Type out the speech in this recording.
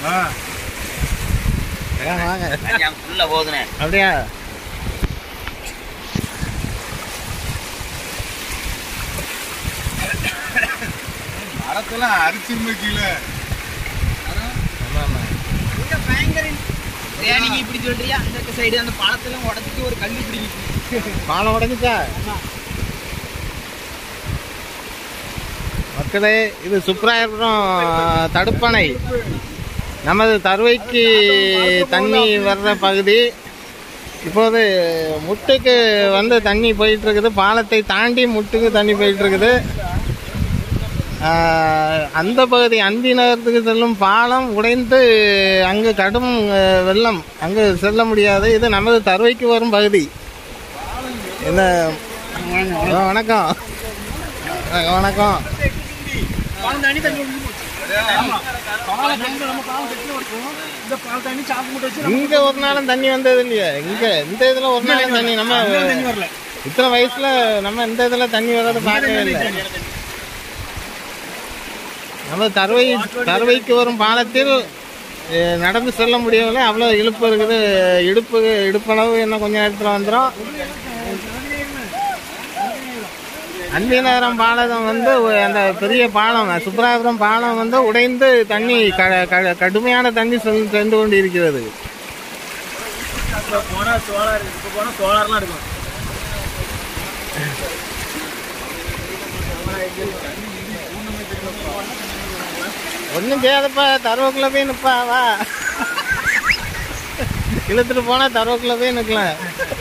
அதான் வாங்க கல்யாணம் ஃபுல்லா போகுதுண்ணே அப்படியா மரத்தெல்லாம் அரிச்சிருமே கீழே ஆமா ஆமா இங்க பயங்கர ஏன் நீங்க இப்படி சொல்றியா அந்த சைடு அந்த பாலத்தெல்லாம் உடச்சிட்டு ஒரு கல் இப்படி நிக்குது. பாலம் உடைஞ்சிச்சா மக்களே இது சுப்ராயபுரம் தடுப்பணை நமது தருவைக்கு தண்ணி வர்ற பகுதி இப்போது முட்டுக்கு வந்து தண்ணி போயிட்டு இருக்குது பாலத்தை தாண்டி முட்டுக்கு தண்ணி போயிட்டு இருக்குது ஆஹ், அந்த பகுதி அந்தி நகரத்துக்கு செல்லும் பாலம் உடைந்து அங்கு கடும் அஹ், வெள்ளம் அங்கு செல்ல முடியாது இது நமது தருவைக்கு வரும் பகுதி என்ன ஆ, வணக்கம் ஆ, வணக்கம் இங்க ஒரு நாளும் தண்ணி வந்தது இல்லையா இங்க இந்த இதுல ஒரு நாளும் தண்ணி நம்ம இத்தனை வயசுல நம்ம இந்த இதுல தண்ணி வர்றது பார்க்கவே இல்லை நம்ம தருவை தருவைக்கு வரும் பாலத்தில் அஹ், நடந்து செல்ல முடியவில்லை அவ்வளோ இழுப்பு இருக்குது இடுப்பு இடுப்பளவு இன்னும் கொஞ்சம் நேரத்தில் வந்துடும் அந்திநகரம் பாலம் வந்து ஒ- அந்த பெரிய பாலம் சுப்ராபுரம் பாலம் வந்து உடைந்து தண்ணி க- க- கடுமையான தண்ணி செல் சென்று கொண்டு இருக்கிறது போனா சோலார் இப்போ போனா சோலார்லாம் இருக்கும் ஒன்றும் செய்யாதப்பா தருவக்குள்ள போய் நிப்பா வா இழுத்துட்டு போனா தருவக்குள்ள போய் நிற்கலாம்